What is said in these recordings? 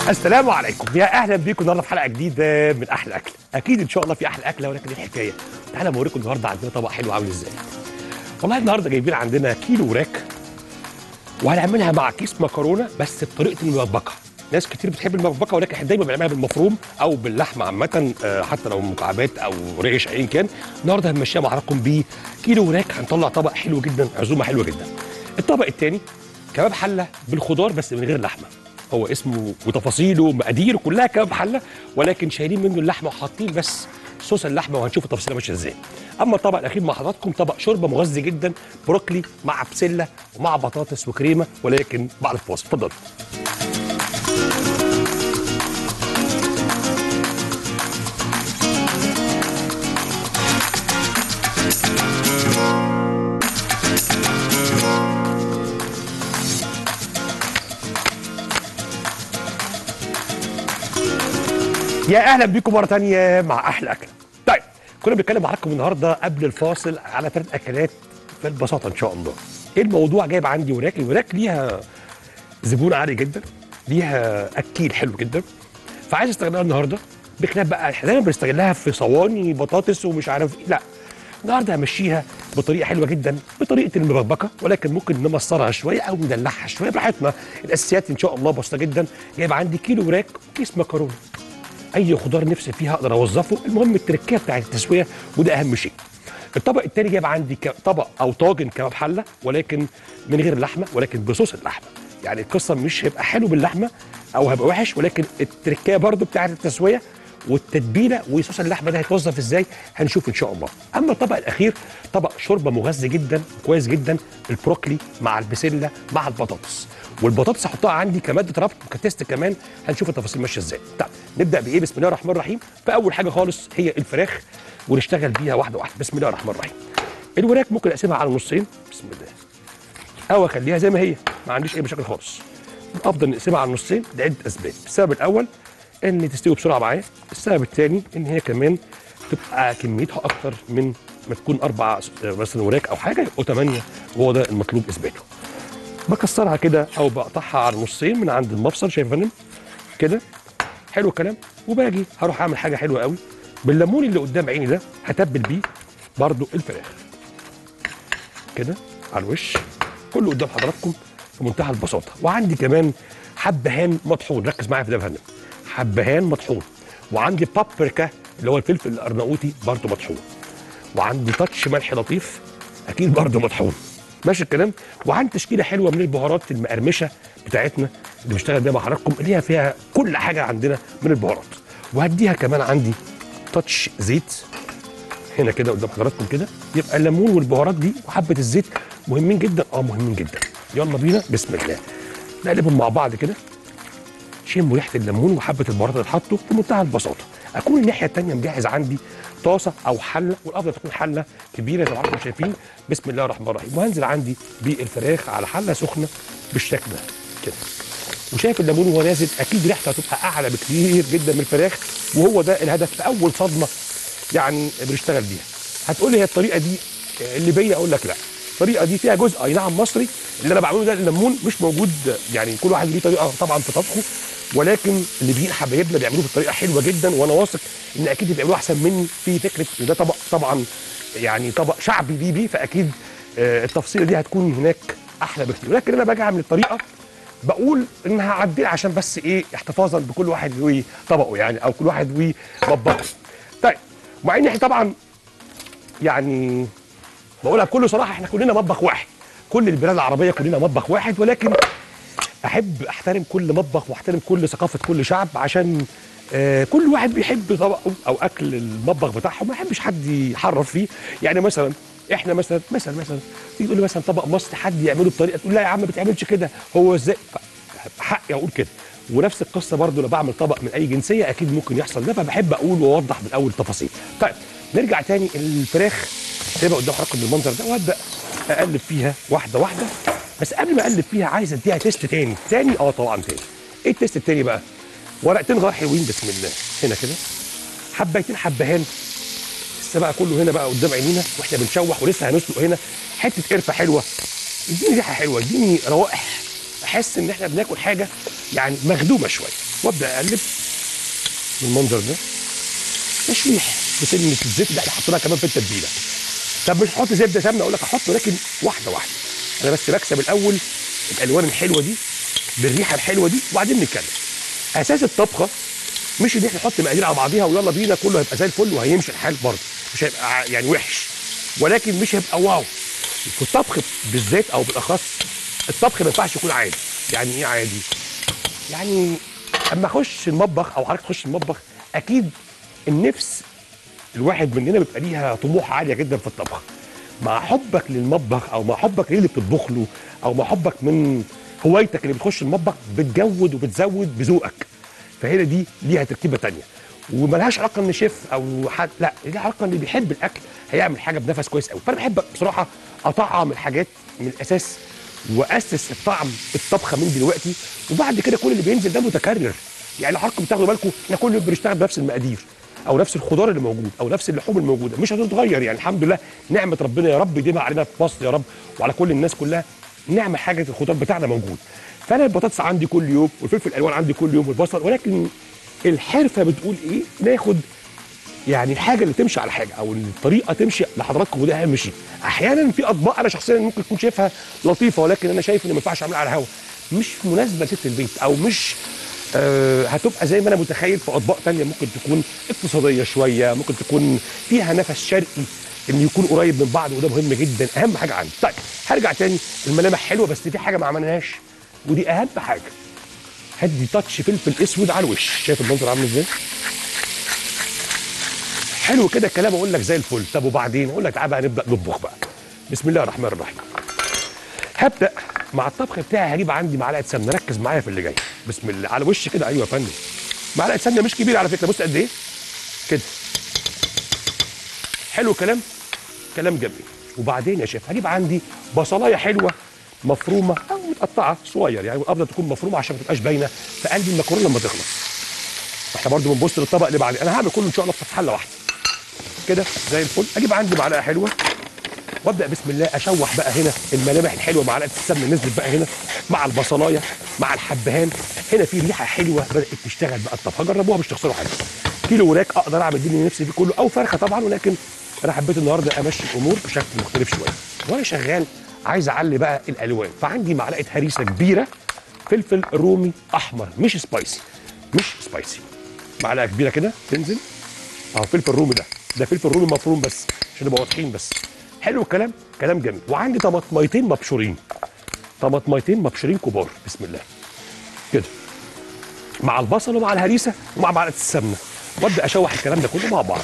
السلام عليكم يا اهلا بيكم النهارده في حلقه جديده من احلى اكل اكيد ان شاء الله في احلى اكله ولكن ايه الحكايه تعالى اوريكم النهارده عندنا طبق حلو عامل ازاي والله النهارده جايبين عندنا كيلو وراك وهنعملها مع كيس مكرونه بس بطريقه المبكبكه ناس كتير بتحب المبكبكه ولكن احنا دايما بنعملها بالمفروم او باللحمه عامه آه، حتى لو مكعبات او ريش ايا كان النهارده هنمشيها مع حضراتكم بكيلو وراك هنطلع طبق حلو جدا عزومه حلوه جدا الطبق الثاني كباب حله بالخضار بس من غير لحمه هو اسمه وتفاصيله ومقاديره كلها كباب حله ولكن شايلين منه اللحمه وحاطين بس صوص اللحمه وهنشوف التفاصيل ماشيه ازاي اما الطبق الاخير مع حضراتكم طبق شوربه مغذي جدا بروكلي مع بسله ومع بطاطس وكريمه ولكن بعد الفاصل اتفضل يا اهلا بيكم مره تانية مع احلى اكله طيب كنا بنتكلم مع حضراتكم النهارده قبل الفاصل على ثلاث اكلات في البساطه ان شاء الله ايه الموضوع جايب عندي وراك الوراك ليها زبون عالي جدا ليها اكيل حلو جدا فعايز استغلها النهارده بخلاف بقى احنا دايما بنستغلها في صواني بطاطس ومش عارف ايه لا النهارده همشيها بطريقه حلوه جدا بطريقه المبكبكه ولكن ممكن نمصرها شويه او ندلعها شويه براحتنا الاساسيات ان شاء الله بسيطه جدا جايب عندي كيلو وراك وكيس مكرونه اي خضار نفسي فيها اقدر اوظفه المهم التركيه بتاعت التسويه وده اهم شيء الطبق الثاني جايب عندي ك- طبق او طاجن كباب حله ولكن من غير لحمه ولكن بصوص اللحمه يعني القصه مش هيبقى حلو باللحمه او هيبقى وحش ولكن التركيه برضو بتاعت التسويه والتتبيله وصوص اللحمه ده هيتوظف ازاي هنشوف ان شاء الله اما الطبق الاخير طبق شوربه مغذي جدا كويس جدا البروكلي مع البسله مع البطاطس والبطاطس هحطها عندي كماده ربط وكتست كمان هنشوف التفاصيل ماشيه ازاي طيب نبدا بايه بسم الله الرحمن الرحيم فاول حاجه خالص هي الفراخ ونشتغل بيها واحده واحده بسم الله الرحمن الرحيم الوراك ممكن اقسمها على نصين بسم الله او اخليها زي ما هي ما عنديش اي مشاكل خالص افضل نقسمها على نصين لعده اسباب السبب الاول ان تستوي بسرعه معايا السبب الثاني ان هي كمان تبقى كميتها اكتر من ما تكون اربع مثلا وراك او حاجه يبقوا ثمانيه وهو ده المطلوب اثباته بكسرها كده او بقطعها على نصين من عند المفصل شايف يا فندم كده حلو الكلام وباجي هروح اعمل حاجه حلوه قوي بالليمون اللي قدام عيني ده هتبل بيه برضو الفراخ كده على الوش كله قدام حضراتكم في منتهى البساطه وعندي كمان حبهان مطحون ركز معايا في ده يا فندم حبهان مطحون وعندي بابريكا اللي هو الفلفل الارناؤوطي برضو مطحون وعندي تاتش ملح لطيف اكيد برضه مطحون ماشي الكلام وعندي تشكيله حلوه من البهارات المقرمشه بتاعتنا اللي بشتغل بيها مع حضراتكم اللي هي فيها كل حاجه عندنا من البهارات وهديها كمان عندي تاتش زيت هنا كده قدام حضراتكم كده يبقى الليمون والبهارات دي وحبه الزيت مهمين جدا اه مهمين جدا يلا بينا بسم الله نقلبهم مع بعض كده شموا ريحه الليمون وحبه البهارات اللي اتحطوا بمنتهى البساطه اكون الناحيه الثانيه مجهز عندي طاسه او حله والافضل تكون حله كبيره زي ما حضراتكم شايفين بسم الله الرحمن الرحيم وهنزل عندي بالفراخ على حله سخنه بالشكل ده كده وشايف الليمون وهو نازل اكيد ريحته هتبقى اعلى بكتير جدا من الفراخ وهو ده الهدف في اول صدمه يعني بنشتغل بيها هتقول لي هي الطريقه دي اللي بيا اقول لك لا الطريقه دي فيها جزء اي نعم مصري اللي انا بعمله ده الليمون مش موجود يعني كل واحد ليه طريقه طبعا في طبخه ولكن اللي بيجي حبايبنا بيعملوه بطريقه حلوه جدا وانا واثق ان اكيد بيعملوه احسن مني في فكره ان ده طبق طبعا يعني طبق شعبي ليبي فاكيد آه، التفصيله دي هتكون هناك احلى بكتير ولكن انا باجي اعمل الطريقه بقول ان هعدل عشان بس ايه احتفاظا بكل واحد وطبقه يعني او كل واحد ومطبخه طيب مع ان احنا طبعا يعني بقولها بكل صراحه احنا كلنا مطبخ واحد كل البلاد العربيه كلنا مطبخ واحد ولكن احب احترم كل مطبخ واحترم كل ثقافه كل شعب عشان آه كل واحد بيحب طبقه او اكل المطبخ بتاعهم ما يحبش حد يحرف فيه يعني مثلا احنا مثلا مثلا مثلا تيجي تقول لي مثلا طبق مصري حد يعمله بطريقه تقول لا يا عم ما بتعملش كده هو ازاي ف- حقي اقول كده ونفس القصه برضو لو بعمل طبق من اي جنسيه اكيد ممكن يحصل ده فبحب اقول واوضح من اول التفاصيل طيب نرجع تاني الفراخ سيبها قدام حضراتكم بالمنظر ده وابدا اقلب فيها واحده واحده بس قبل ما اقلب فيها عايز اديها تيست تاني تاني اه طبعا تاني ايه التيست التاني بقى ورقتين غار حلوين بسم الله هنا كده حبايتين حبهان لسه بقى كله هنا بقى قدام عينينا واحنا بنشوح ولسه هنسلق هنا حته قرفه حلوه اديني ريحه حلوه اديني روائح احس ان احنا بناكل حاجه يعني مخدومه شويه وابدا اقلب بالمنظر ده تشويح بسنه الزيت اللي احنا حطيناها كمان في التتبيله طب مش هحط زبده سمنه اقول لك احط ولكن واحده واحده انا بس بكسب الاول الالوان الحلوه دي بالريحه الحلوه دي وبعدين نتكلم اساس الطبخه مش ان احنا نحط مقادير على بعضيها ويلا بينا كله هيبقى زي الفل وهيمشي الحال برضه مش هيبقى ع- يعني وحش ولكن مش هيبقى واو في الطبخ بالذات او بالاخص الطبخ ما ينفعش يكون عادي يعني ايه عادي يعني اما اخش المطبخ او حضرتك تخش المطبخ اكيد النفس الواحد مننا بيبقى ليها طموح عاليه جدا في الطبخ مع حبك للمطبخ او مع حبك للي بتطبخ له او مع حبك من هوايتك اللي بتخش المطبخ بتجود وبتزود بذوقك فهنا دي ليها تركيبه تانية وملهاش علاقه ان شيف او حد لا ليها علاقه ان اللي بيحب الاكل هيعمل حاجه بنفس كويس قوي فانا بحب بصراحه اطعم الحاجات من الاساس واسس الطعم الطبخه من دلوقتي وبعد كده كل اللي بينزل ده متكرر يعني لو حضراتكم بتاخدوا بالكم احنا كل يوم بنشتغل بنفس المقادير او نفس الخضار اللي موجود او نفس اللحوم الموجوده مش هتتغير يعني الحمد لله نعمه ربنا يا رب يديمها علينا في مصر يا رب وعلى كل الناس كلها نعمه حاجه الخضار بتاعنا موجود فانا البطاطس عندي كل يوم والفلفل الالوان عندي كل يوم والبصل ولكن الحرفه بتقول ايه ناخد يعني الحاجه اللي تمشي على حاجه او الطريقه تمشي لحضراتكم وده اهم شيء احيانا في اطباق انا شخصيا ممكن تكون شايفها لطيفه ولكن انا شايف ان ما ينفعش اعملها على الهوا مش مناسبه لست البيت او مش آه هتبقى زي ما انا متخيل في اطباق تانية ممكن تكون اقتصاديه شويه ممكن تكون فيها نفس شرقي ان يكون قريب من بعض وده مهم جدا اهم حاجه عندي طيب هرجع تاني الملامح حلوه بس في حاجه ما عملناهاش ودي اهم حاجه هدي تاتش فلفل اسود على الوش شايف المنظر عامل ازاي حلو كده الكلام اقول لك زي الفل طب وبعدين اقول لك تعالى بقى نبدا نطبخ بقى بسم الله الرحمن الرحيم هبدا مع الطبخ بتاعي هجيب عندي معلقه سمنه ركز معايا في اللي جاي بسم الله على وش كده ايوه يا فندم معلقه سمنه مش كبيره على فكره بص قد ايه كده حلو كلام كلام جميل وبعدين يا شيف هجيب عندي بصلايه حلوه مفرومه او متقطعه صغير يعني الافضل تكون مفرومه عشان ما تبقاش باينه في قلب المكرونه لما تخلص احنا برضو بنبص للطبق اللي بعدين انا هعمل كله ان شاء الله في حله واحده كده زي الفل اجيب عندي معلقه حلوه وابدا بسم الله اشوح بقى هنا الملامح الحلوه معلقه السمنه نزلت بقى هنا مع البصلايه مع الحبهان هنا في ريحه حلوه بدات تشتغل بقى الطبخه جربوها مش تخسروا حاجه كيلو وراك اقدر اعمل دي اللي نفسي فيه كله او فرخه طبعا ولكن انا حبيت النهارده امشي الامور بشكل مختلف شويه وانا شغال عايز اعلي بقى الالوان فعندي معلقه هريسه كبيره فلفل رومي احمر مش سبايسي مش سبايسي معلقه كبيره كده تنزل اهو فلفل رومي ده ده فلفل رومي مفروم بس عشان نبقى واضحين بس حلو الكلام كلام جميل وعندي طماطميتين مبشورين طماطميتين مبشورين كبار بسم الله كده مع البصل ومع الهريسه ومع معلقه السمنه وابدا اشوح الكلام ده كله مع بعض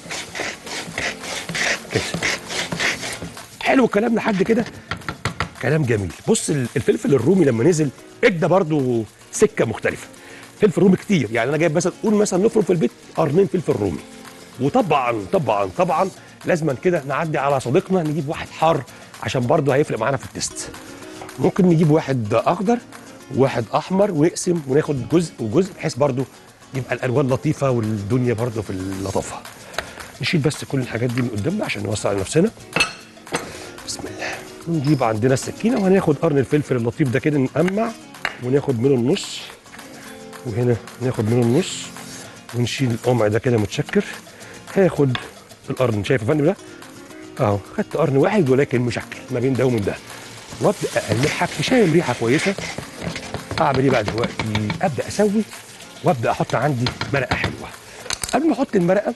كده حلو الكلام لحد كده كلام جميل بص ال- الفلفل الرومي لما نزل ادى برضو سكه مختلفه فلفل رومي كتير يعني انا جايب مثلا قول مثلا نفرم في البيت قرنين فلفل رومي وطبعا طبعا طبعا لازما كده نعدي على صديقنا نجيب واحد حار عشان برضه هيفرق معانا في التست ممكن نجيب واحد اخضر وواحد احمر ونقسم وناخد جزء وجزء بحيث برضه يبقى الالوان لطيفه والدنيا برضه في اللطافه نشيل بس كل الحاجات دي من قدامنا عشان نوسع لنفسنا بسم الله نجيب عندنا السكينه وهناخد قرن الفلفل اللطيف ده كده نقمع وناخد منه النص وهنا ناخد منه النص ونشيل القمع ده كده متشكر هاخد القرن شايف يا فندم ده اهو خدت قرن واحد ولكن مشكل ما بين ده ومن ده وابدا اقلبها شايل ريحه كويسه اعمل ايه بقى دلوقتي ابدا اسوي وابدا احط عندي مرقه حلوه قبل ما احط المرقه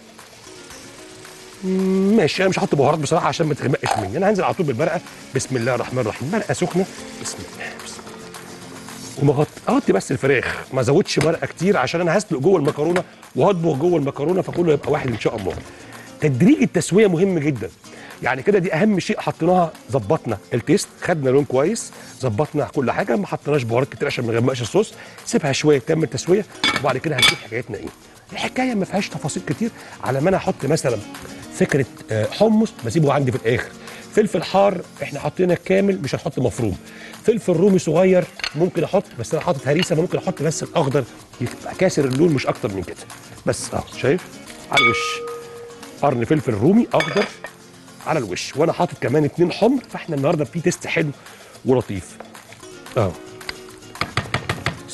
مم، ماشي انا مش هحط بهارات بصراحه عشان ما تغمقش مني انا هنزل على طول بالمرقه بسم الله الرحمن الرحيم مرقه سخنه بسم الله بسم الله وما غط- اغطي بس الفراخ ما ازودش مرقه كتير عشان انا هسلق جوه المكرونه وهطبخ جوه المكرونه فكله يبقى واحد ان شاء الله تدريج التسويه مهم جدا يعني كده دي اهم شيء حطيناها ظبطنا التيست خدنا لون كويس ظبطنا كل حاجه ما حطيناش بهارات كتير عشان ما نغمقش الصوص سيبها شويه تكمل تسويه وبعد كده هنشوف حكايتنا ايه الحكايه ما فيهاش تفاصيل كتير على ما انا احط مثلا فكره آه، حمص بسيبه عندي في الاخر فلفل حار احنا حطينا كامل مش هنحط مفروم فلفل رومي صغير ممكن احط بس انا حاطط هريسه ممكن احط بس الاخضر يبقى كاسر اللون مش اكتر من كده بس اهو شايف على الوش قرن فلفل رومي اخضر على الوش وانا حاطط كمان اتنين حمر فاحنا النهارده في تيست حلو ولطيف اهو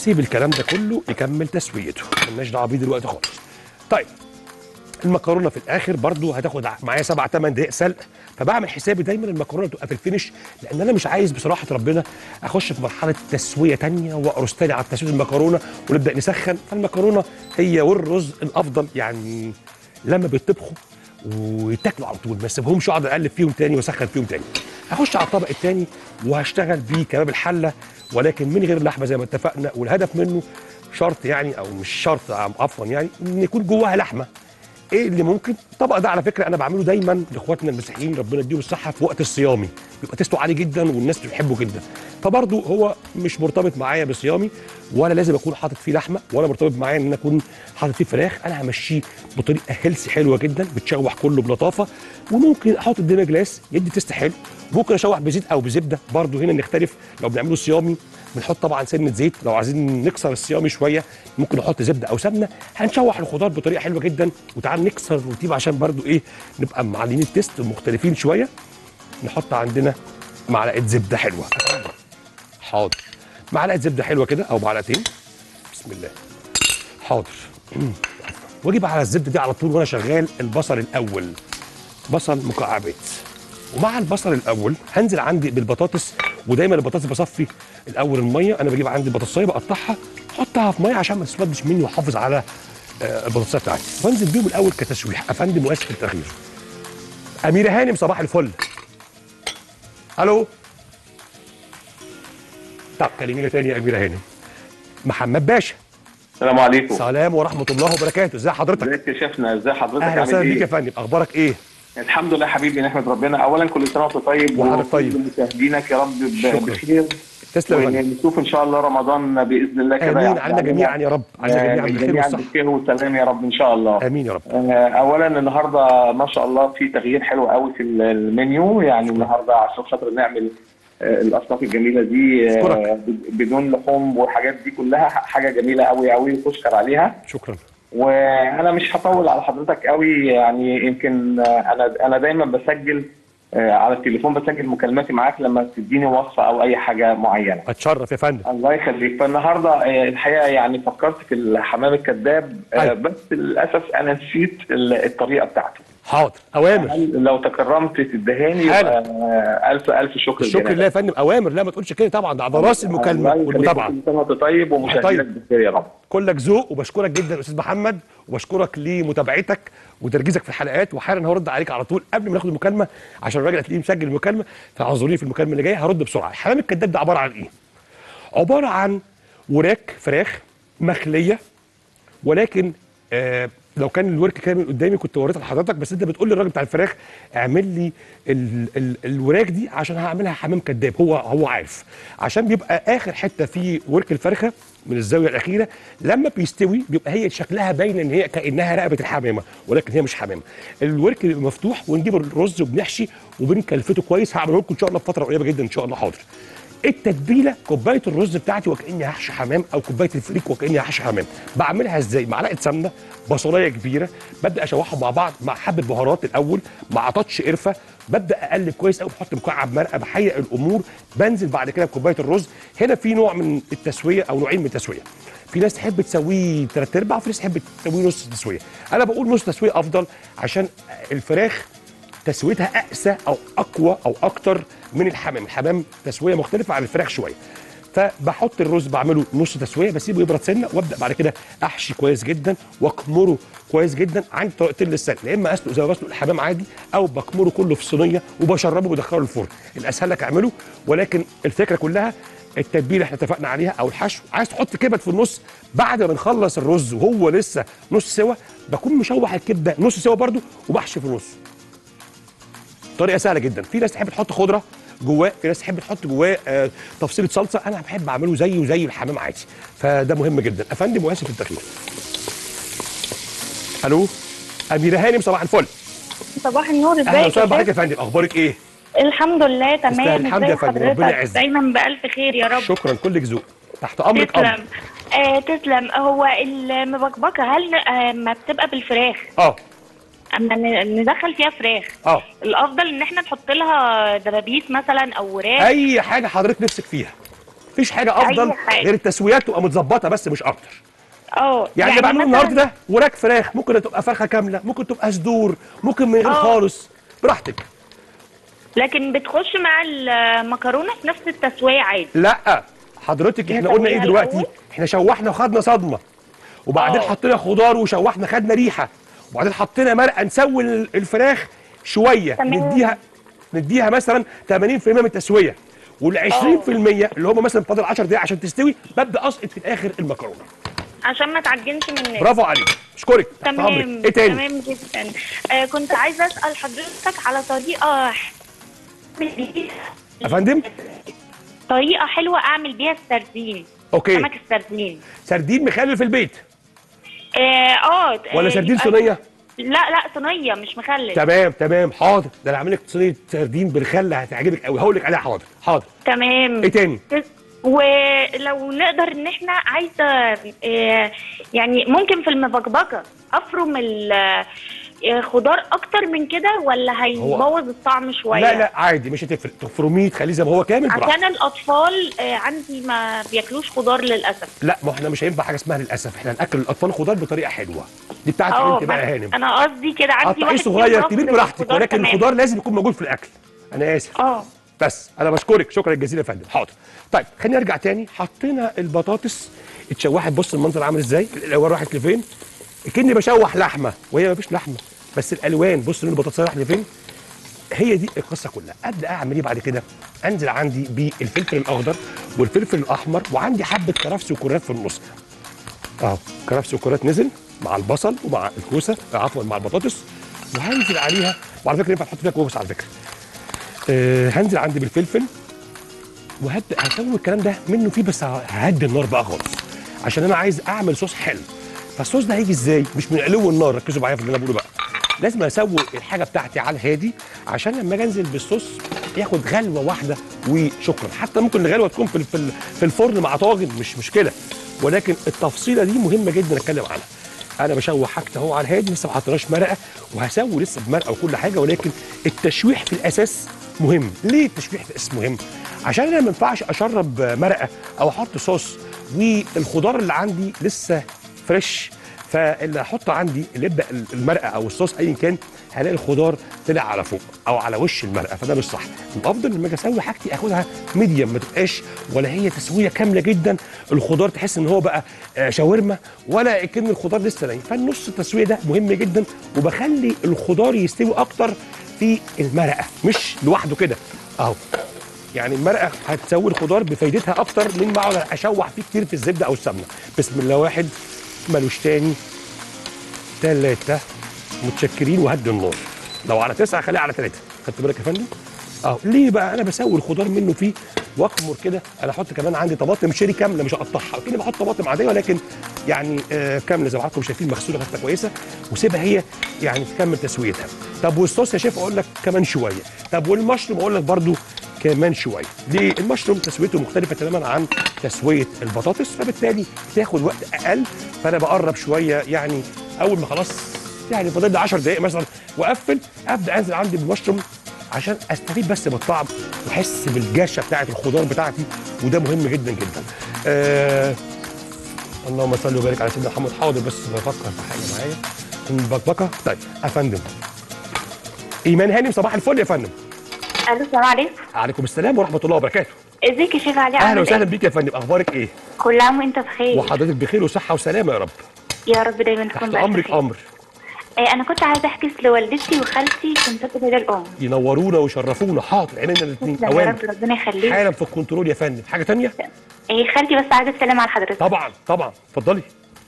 واسيب الكلام ده كله يكمل تسويته مالناش دعوه بيه دلوقتي خالص طيب المكرونه في الاخر برضو هتاخد معايا سبع ثمان دقائق سلق فبعمل حسابي دايما المكرونه تبقى في الفينش لان انا مش عايز بصراحه ربنا اخش في مرحله تسويه تانية واقرص تاني على تسويه المكرونه ونبدا نسخن فالمكرونه هي والرز الافضل يعني لما بيطبخوا ويتاكلوا على طول ما اسيبهمش اقعد اقلب فيهم تاني واسخن فيهم تاني هخش على الطبق التاني وهشتغل بيه كباب الحله ولكن من غير لحمه زي ما اتفقنا والهدف منه شرط يعني او مش شرط عفوا يعني ان يكون جواها لحمه ايه اللي ممكن الطبق ده على فكره انا بعمله دايما لاخواتنا المسيحيين ربنا يديهم الصحه في وقت الصيامي بيبقى تيستو عالي جدا والناس بتحبه جدا فبرضه هو مش مرتبط معايا بصيامي ولا لازم اكون حاطط فيه لحمه ولا مرتبط معايا ان انا اكون حاطط فيه فراخ انا همشيه بطريقه هيلسي حلوه جدا بتشوح كله بلطافه وممكن احط الدينا جلاس يدي تيست حلو ممكن اشوح بزيت او بزبده برضه هنا نختلف لو بنعمله صيامي بنحط طبعا سنه زيت لو عايزين نكسر الصيامي شويه ممكن نحط زبده او سمنه هنشوح الخضار بطريقه حلوه جدا وتعال نكسر الروتين عشان برضو ايه نبقى معلين التيست مختلفين شويه نحط عندنا معلقه زبده حلوه حاضر معلقه زبده حلوه كده او معلقتين بسم الله حاضر واجيب على الزبده دي على طول وانا شغال البصل الاول بصل مكعبات ومع البصل الاول هنزل عندي بالبطاطس ودايما البطاطس بصفي الاول الميه انا بجيب عندي بطاطسايه بقطعها احطها في ميه عشان ما تسودش مني واحافظ على آه، البطاطسايه بتاعتي وانزل بيهم الاول كتشويح افندم واسف التغيير اميره هانم صباح الفل الو طب كلمينا تاني يا اميره هانم محمد باشا السلام عليكم سلام ورحمه الله وبركاته ازي حضرتك ازيك يا شيخنا ازي حضرتك اهلا عامل وسهلا بيك يا ايه فندم اخبارك ايه الحمد لله حبيبي نحمد ربنا اولا كل سنه وانت طيب وحضرتك طيب. وكل مشاهدينك يا رب ب- شكرا. بخير تسلم يا فندم ونشوف ان شاء الله رمضان باذن الله كده امين يعني علينا جميعا يا رب علينا جميعا بالخير جميعا والصحه بالخير والسلام يا رب ان شاء الله امين يا رب آه، اولا النهارده ما شاء الله في تغيير حلو قوي في ال- المنيو يعني النهارده عشان خاطر نعمل آه، الاصناف الجميله دي آه، أشكرك. بدون لحوم والحاجات دي كلها حاجه جميله قوي قوي وتشكر عليها شكرا وانا مش هطول على حضرتك قوي يعني يمكن آه، انا انا دايما بسجل آه، على التليفون بسجل مكالماتي معاك لما تديني وصفه او اي حاجه معينه اتشرف يا فندم الله يخليك فالنهارده آه، الحقيقه يعني فكرت في الحمام الكذاب آه، أيوة. بس للاسف انا نسيت ال- الطريقه بتاعته حاضر اوامر هل لو تكرمت تدهاني حالا. يبقى آه، الف الف شكر الشكر جناب. لله يا فندم اوامر لا ما تقولش كده طبعا ده على راس المكالمه الله يخليك، والمتابعه كل سنه وانت طيب ومشاهدينك طيب. بخير يا رب كلك ذوق وبشكرك جدا استاذ محمد وبشكرك لمتابعتك وتركيزك في الحلقات وحالا هرد عليك على طول قبل ما ناخد المكالمه عشان الراجل هتلاقيه مسجل المكالمه فاعذروني في المكالمه اللي جايه هرد بسرعه الحمام الكذاب ده عباره عن ايه عباره عن وراك فراخ مخليه ولكن آه لو كان الورك كامل قدامي كنت وريتها لحضرتك بس انت بتقول للراجل بتاع الفراخ اعمل لي ال ال الوراك دي عشان هعملها حمام كذاب هو هو عارف عشان بيبقى اخر حته في ورك الفرخه من الزاويه الاخيره لما بيستوي بيبقى هي شكلها باينه ان هي كانها رقبه الحمامه ولكن هي مش حمامه الورك بيبقى مفتوح ونجيب الرز وبنحشي وبنكلفته كويس هعمله لكم ان شاء الله في فتره قريبه جدا ان شاء الله حاضر التتبيله كوبايه الرز بتاعتي وكاني هحشي حمام او كوبايه الفريك وكاني هحشي حمام بعملها ازاي معلقه سمنه بصلايه كبيره ببدا اشوحهم مع بعض مع حبه بهارات الاول مع تاتش قرفه ببدا اقلب كويس قوي بحط مكعب مرقه بحيق الامور بنزل بعد كده بكوبايه الرز هنا في نوع من التسويه او نوعين من التسويه في ناس تحب تسويه ثلاث ارباع وفي ناس تحب تسويه نص تسويه انا بقول نص تسويه افضل عشان الفراخ تسويتها اقسى او اقوى او اكتر من الحمام الحمام تسويه مختلفه عن الفراخ شويه فبحط الرز بعمله نص تسويه بسيبه يبرد سنه وابدا بعد كده احشي كويس جدا واكمره كويس جدا عندي طريقتين للسلق يا اما اسلق زي ما بسلق الحمام عادي او بكمره كله في صينيه وبشربه وبدخله الفرن الاسهل لك اعمله ولكن الفكره كلها التتبيله احنا اتفقنا عليها او الحشو عايز تحط كبد في النص بعد ما بنخلص الرز وهو لسه نص سوا بكون مشوح الكبده نص سوا برده وبحشي في النص طريقه سهله جدا في ناس تحب تحط خضره جواه في ناس تحب تحط جواه آه تفصيله صلصه انا بحب اعمله زيه زي الحمام عادي فده مهم جدا افندم واسف التخيير الو اميره هانم صباح الفل صباح النور ازيك اهلا يا وسهلا بحضرتك شيخ؟ يا فندم اخبارك ايه الحمد لله تستاهل تمام الحمد يا ازي فندم، ربنا حضرتك يعزك. دايما بألف خير يا رب شكرا كلك ذوق تحت امرك امر تسلم آه تسلم هو المبكبكه هل آه ما بتبقى بالفراخ اه اما ن- ندخل فيها فراخ اه الافضل ان احنا نحط لها دبابيس مثلا او وراك اي حاجه حضرتك نفسك فيها مفيش حاجه افضل حاجة. غير التسويات تبقى متظبطه بس مش اكتر اه يعني, اللي بعمله مثلاً- النهارده ده وراك فراخ ممكن تبقى فرخه كامله ممكن تبقى صدور ممكن من غير آه. خالص براحتك لكن بتخش مع المكرونه في نفس التسويه عادي لا حضرتك احنا قلنا ايه نسويها دلوقتي الأول؟ احنا شوحنا وخدنا صدمه وبعدين آه. حطينا خضار وشوحنا خدنا ريحه وبعدين حطينا مرقه نسوي ال- الفراخ شويه تمام. نديها نديها مثلا 80% من التسويه وال 20% اللي هم مثلا فاضل 10 دقايق عشان تستوي ببدا اسقط في الاخر المكرونه عشان ما تعجنش من الناس برافو عليك اشكرك تحت تمام أمرك. ايه تاني تمام جدا آه كنت عايزه اسال حضرتك على طريقه يا فندم طريقه حلوه اعمل بيها السردين اوكي سمك السردين سردين مخلل في البيت اه اه ولا آه، سردين يبقى- صينيه لا لا صينيه مش مخلل تمام تمام حاضر ده انا عامل لك صينيه سردين بالخل هتعجبك قوي هقول لك عليها حاضر حاضر تمام ايه تاني ولو نقدر ان احنا عايزه آه، يعني ممكن في المبكبكه افرم الخضار اكتر من كده ولا هيبوظ الطعم شويه لا لا عادي مش هتفرق تفرميه تخليه زي ما هو كامل براحتك عشان الاطفال آه، عندي ما بياكلوش خضار للاسف لا ما احنا مش هينفع حاجه اسمها للاسف احنا هناكل الاطفال خضار بطريقه حلوه دي بتاعتك اه انت بقى يا ما- هانم انا قصدي كده عندي قطعيه واحد صغير فيهم كبير رافض براحتك الخضار ولكن تمام. الخضار لازم يكون موجود في الاكل انا اسف اه بس انا بشكرك شكرا جزيلا يا فندم حاضر طيب خلينا نرجع تاني حطينا البطاطس اتشوحت بص المنظر عامل ازاي الالوان راحت لفين كاني بشوح لحمه وهي مفيش لحمه بس الالوان بص لون البطاطس راح لفين هي دي القصه كلها ابدا اعمل ايه بعد كده انزل عندي بالفلفل الاخضر والفلفل الاحمر وعندي حبه كرفس وكرات في النص اهو كرفس وكرات نزل مع البصل ومع الكوسه آه، عفوا مع البطاطس وهنزل عليها وعلى فكره ينفع تحط فيها كوسه على فكره آه هنزل عندي بالفلفل وهبدا هسوي الكلام ده منه فيه بس ههدي النار بقى خالص عشان انا عايز اعمل صوص حلو فالصوص ده هيجي ازاي مش من علو النار ركزوا معايا في اللي انا بقوله بقى لازم اسوي الحاجه بتاعتي على الهادي عشان لما اجي انزل بالصوص ياخد غلوه واحده وشكرا حتى ممكن الغلوه تكون في في في الفرن مع طاجن مش مشكله ولكن التفصيله دي مهمه جدا اتكلم عنها انا بشوح حاجتي اهو على الهادي لسه ما حطيناش مرقه وهسوي لسه بمرقه وكل حاجه ولكن التشويح في الاساس مهم ليه التشويح في الاساس مهم عشان انا ما ينفعش اشرب مرقه او احط صوص والخضار اللي عندي لسه فريش فاللي هحطه عندي اللي يبدا المرقه او الصوص ايا كان هلاقي الخضار طلع على فوق او على وش المرقه فده مش صح الافضل لما اجي اسوي حاجتي اخدها ميديم ما تبقاش ولا هي تسويه كامله جدا الخضار تحس ان هو بقى آه، شاورما ولا كان الخضار لسه نايم فالنص التسويه ده مهم جدا وبخلي الخضار يستوي اكتر في المرقه مش لوحده كده اهو يعني المرقه هتسوي الخضار بفايدتها اكتر من ما اقعد اشوح فيه كتير في الزبده او السمنه بسم الله واحد ملوش تاني تلاتة متشكرين وهدي النار لو على تسعة خليها على تلاتة خدت بالك يا فندم اه ليه بقى انا بسوي الخضار منه فيه واكمر كده انا احط كمان عندي طماطم شيري كامله مش هقطعها كده بحط طماطم عاديه ولكن يعني آه كامله زي ما حضراتكم شايفين مغسوله غسله كويسه وسيبها هي يعني تكمل تسويتها طب والصوص يا شيف اقول لك كمان شويه طب والمشروم اقول لك برده كمان شويه ليه المشروم تسويته مختلفه تماما عن تسويه البطاطس فبالتالي تاخد وقت اقل فانا بقرب شويه يعني اول ما خلاص يعني فاضل لي 10 دقائق مثلا واقفل ابدا انزل عندي بالمشروم عشان استفيد بس بالطعم واحس بالجشه بتاعه الخضار بتاعتي وده مهم جدا جدا آه اللهم صل وبارك على سيدنا محمد حاضر بس بفكر في حاجه معايا البكبكه طيب يا فندم ايمان هانم صباح الفل يا فندم الو السلام عليكم عليكم السلام ورحمه الله وبركاته ازيك يا شيخ علي اهلا عامل وسهلا إيه؟ بيك يا فندم اخبارك ايه كل عام وانت بخير وحضرتك بخير وصحه وسلامه يا رب يا رب دايما تحت تكون بألف امرك خير. امر آه، انا كنت عايزه احكي لوالدتي وخالتي في مسابقه عيد الام ينورونا ويشرفونا حاضر عينينا الاثنين تسلم يا اوامر رب ربنا يخليك حالا في الكنترول يا فندم حاجه تانية آه، خالتي بس عايزه السلام على حضرتك طبعا طبعا اتفضلي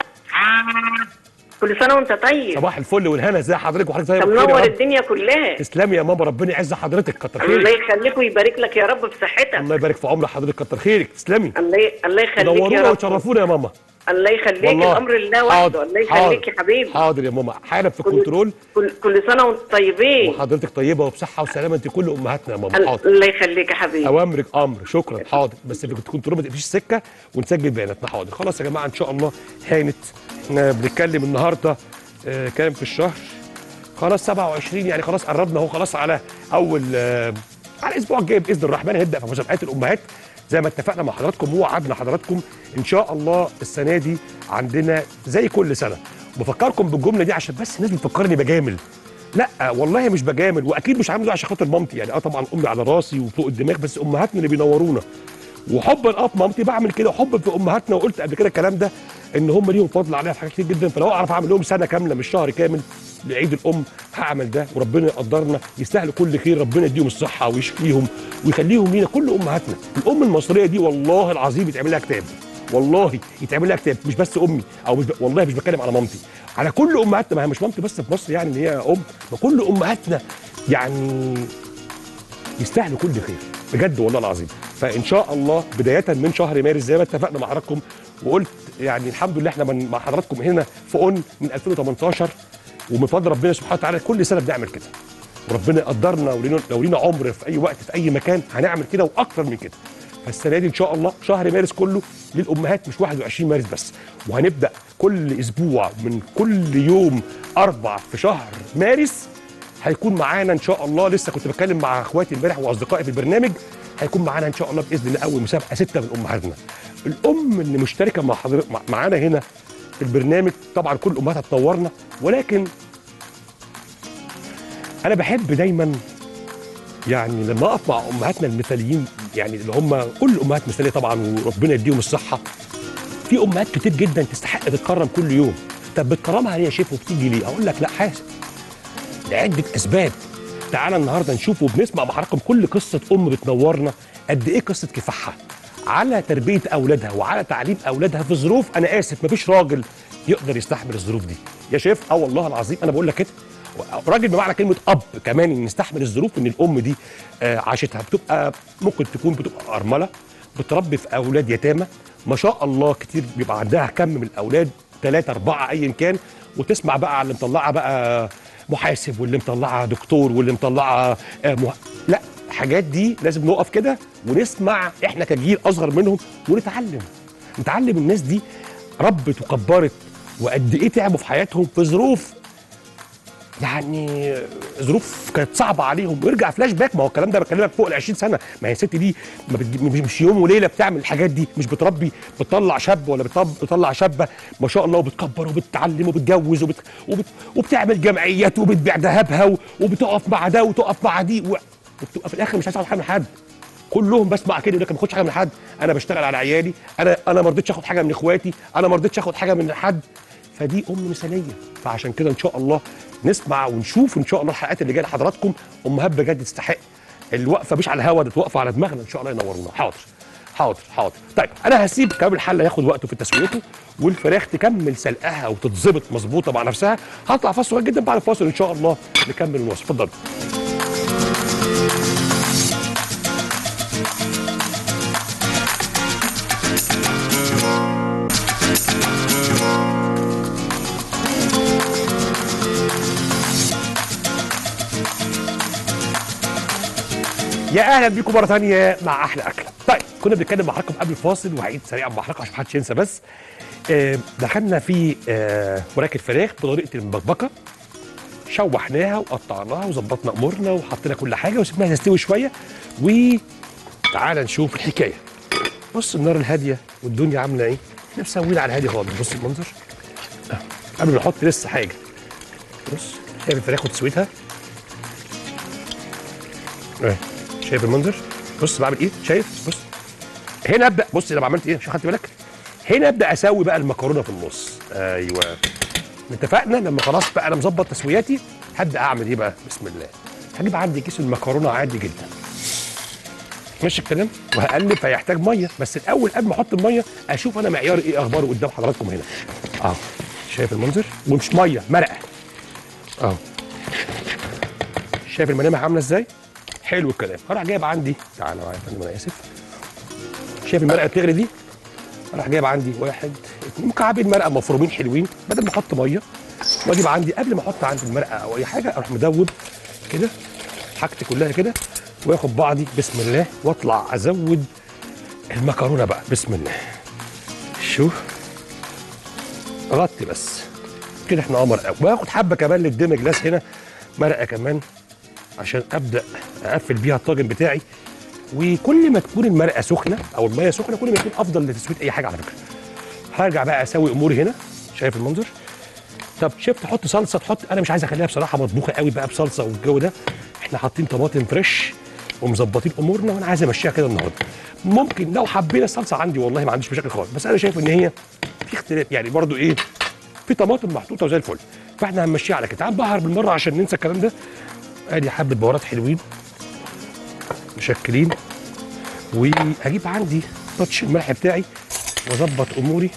كل سنة وانت طيب صباح الفل والهنا ازي حضرتك وحضرتك طيب طب بخير يا منور رب. الدنيا كلها تسلمي يا ماما ربنا يعز حضرتك كتر الله خيرك يخليك ويبارك لك يا رب بصحتك الله يبارك في عمر حضرتك كتر خيرك تسلمي الله الله يخليك يا نورونا رب وتشرفونا يا ماما الله يخليك والله الامر لله وحده الله يخليك يا حبيبي حاضر يا ماما حالا في كل- الكنترول كل, كل سنة وانت طيبين وحضرتك طيبه وبصحه وسلامه انت كل امهاتنا يا ماما ال- حاضر الله يخليك يا حبيبي اوامرك امر شكرا حاضر بس في الكنترول ما تقفليش السكه ونسجل بياناتنا حاضر خلاص يا جماعه ان شاء الله هانت احنا بنتكلم النهارده آه كام في الشهر خلاص 27 يعني خلاص قربنا اهو خلاص على اول آه على الاسبوع الجاي باذن الرحمن هنبدا في مسابقات الامهات زي ما اتفقنا مع حضراتكم ووعدنا حضراتكم ان شاء الله السنه دي عندنا زي كل سنه بفكركم بالجمله دي عشان بس الناس بتفكرني بجامل لا والله مش بجامل واكيد مش عامل ده عشان خاطر مامتي يعني اه طبعا امي على راسي وفوق الدماغ بس امهاتنا اللي بينورونا وحبا اه في مامتي بعمل كده وحبا في امهاتنا وقلت قبل كده الكلام ده ان هم ليهم فضل عليها في حاجات كتير جدا فلو اعرف اعمل لهم سنه كامله مش شهر كامل لعيد الام هعمل ده وربنا يقدرنا يستاهلوا كل خير ربنا يديهم الصحه ويشفيهم ويخليهم لينا كل امهاتنا الام المصريه دي والله العظيم يتعمل لها كتاب والله يتعمل لها كتاب مش بس امي او مش ب... والله مش بتكلم على مامتي على كل امهاتنا ما هي مش مامتي بس في مصر يعني ان هي ام ما كل امهاتنا يعني يستاهلوا كل خير بجد والله العظيم فان شاء الله بدايه من شهر مارس زي ما اتفقنا مع حضراتكم وقلت يعني الحمد لله احنا من مع حضراتكم هنا في اون من 2018 ومن فضل ربنا سبحانه وتعالى كل سنه بنعمل كده وربنا يقدرنا ولينا لو لينا عمر في اي وقت في اي مكان هنعمل كده واكتر من كده فالسنه دي ان شاء الله شهر مارس كله للامهات مش 21 مارس بس وهنبدا كل اسبوع من كل يوم اربع في شهر مارس هيكون معانا ان شاء الله لسه كنت بتكلم مع اخواتي امبارح واصدقائي في البرنامج هيكون معانا ان شاء الله باذن الله اول مسابقه سته من امهاتنا الام اللي مشتركه مع حضر... مع- معانا هنا في البرنامج طبعا كل الامهات هتنورنا ولكن انا بحب دايما يعني لما اقف مع امهاتنا المثاليين يعني اللي هم كل الامهات مثاليه طبعا وربنا يديهم الصحه في امهات كتير جدا تستحق تتكرم كل يوم طب بتكرمها ليه يا شيف وبتيجي ليه اقول لك لا حاسب لعده اسباب تعالى النهارده نشوف وبنسمع مع حضراتكم كل قصه ام بتنورنا قد ايه قصه كفاحها على تربيه اولادها وعلى تعليم اولادها في ظروف انا اسف مفيش راجل يقدر يستحمل الظروف دي يا شيف اه والله العظيم انا بقول لك كده راجل بمعنى كلمه اب كمان ان يستحمل الظروف ان الام دي آه عاشتها بتبقى ممكن تكون بتبقى ارمله بتربي في اولاد يتامى ما شاء الله كتير بيبقى عندها كم من الاولاد ثلاثة أربعة أيا كان وتسمع بقى على اللي مطلعة بقى محاسب واللي مطلعة دكتور واللي مطلعة آه مه... لا الحاجات دي لازم نقف كده ونسمع احنا كجيل أصغر منهم ونتعلم نتعلم الناس دي ربت وكبرت وقد ايه تعبوا في حياتهم في ظروف يعني ظروف كانت صعبه عليهم ويرجع فلاش باك ما هو الكلام ده بكلمك فوق ال 20 سنه ما هي الست دي ما بتجي مش- مش يوم وليله بتعمل الحاجات دي مش بتربي بتطلع شاب ولا بتطب- بتطلع شابه ما شاء الله وبتكبر وبتتعلم وبتجوز وبت وبت وبتعمل جمعيات وبتبيع ذهبها و- وبتقف مع ده وتقف مع دي و- وبتبقى في الاخر مش عايز تاخد حاجه من حد كلهم بسمع كده يقول لك ما باخدش حاجه من حد انا بشتغل على عيالي انا انا ما رضيتش اخد حاجه من اخواتي انا ما رضيتش اخد حاجه من حد فدي ام مثاليه فعشان كده ان شاء الله نسمع ونشوف ان شاء الله الحلقات اللي جايه لحضراتكم امهات بجد تستحق الوقفه مش على الهوا ده واقفه على دماغنا ان شاء الله ينورونا حاضر حاضر حاضر طيب انا هسيب كباب الحله ياخد وقته في تسويته والفراخ تكمل سلقها وتتظبط مظبوطه مع نفسها هطلع فاصل صغير جدا بعد الفاصل ان شاء الله نكمل الوصف اتفضل يا اهلا بيكم مره ثانيه مع احلى اكله طيب كنا بنتكلم مع حضراتكم قبل الفاصل وهعيد سريعا مع حضراتكم عشان محدش ينسى بس آه دخلنا في آه وراك الفراخ بطريقه المبكبكه شوحناها وقطعناها وظبطنا امورنا وحطينا كل حاجه وسيبناها تستوي شويه وتعالى نشوف الحكايه بص النار الهاديه والدنيا عامله ايه احنا مسويين على الهادي خالص بص المنظر آه، قبل ما نحط لسه حاجه بص شايف الفراخ وتسويتها ايه شايف المنظر بص بعمل ايه شايف بص هنا ابدا بص لما عملت ايه عشان خدت بالك هنا ابدا اسوي بقى المكرونه في النص ايوه اتفقنا لما خلاص بقى انا مظبط تسوياتي هبدا اعمل ايه بقى بسم الله هجيب عندي كيس المكرونه عادي جدا ماشي الكلام وهقلب فيحتاج ميه بس الاول قبل ما احط الميه اشوف انا معياري ايه اخباره قدام حضراتكم هنا اه شايف المنظر ومش ميه مرقه اه شايف الملامح عامله ازاي حلو الكلام هروح جايب عندي تعالى معايا يا فندم انا اسف شايف المرقه بتغلي دي اروح جايب عندي واحد اتنين مكعبين مرقه مفرومين حلوين بدل ما احط ميه واجيب عندي قبل ما احط عندي المرقه او اي حاجه اروح مدوب كده حاجتي كلها كده واخد بعضي بسم الله واطلع ازود المكرونه بقى بسم الله شوف غطي بس كده احنا قمر قوي واخد حبه كمان للدم جلاس هنا مرقه كمان عشان ابدا اقفل بيها الطاجن بتاعي وكل ما تكون المرقه سخنه او الميه سخنه كل ما يكون افضل لتسويه اي حاجه على فكره هرجع بقى اسوي اموري هنا شايف المنظر طب شيف تحط صلصه تحط انا مش عايز اخليها بصراحه مطبوخه قوي بقى بصلصه والجو ده احنا حاطين طماطم فريش ومظبطين امورنا وانا عايز امشيها كده النهارده ممكن لو حبينا الصلصه عندي والله ما عنديش مشاكل خالص بس انا شايف ان هي في اختلاف يعني برضو ايه في طماطم محطوطه وزي الفل فاحنا هنمشيها على كده تعال بهر بالمره عشان ننسى الكلام ده ادي حبه بهارات حلوين مشكلين وهجيب عندي تاتش الملح بتاعي واظبط اموري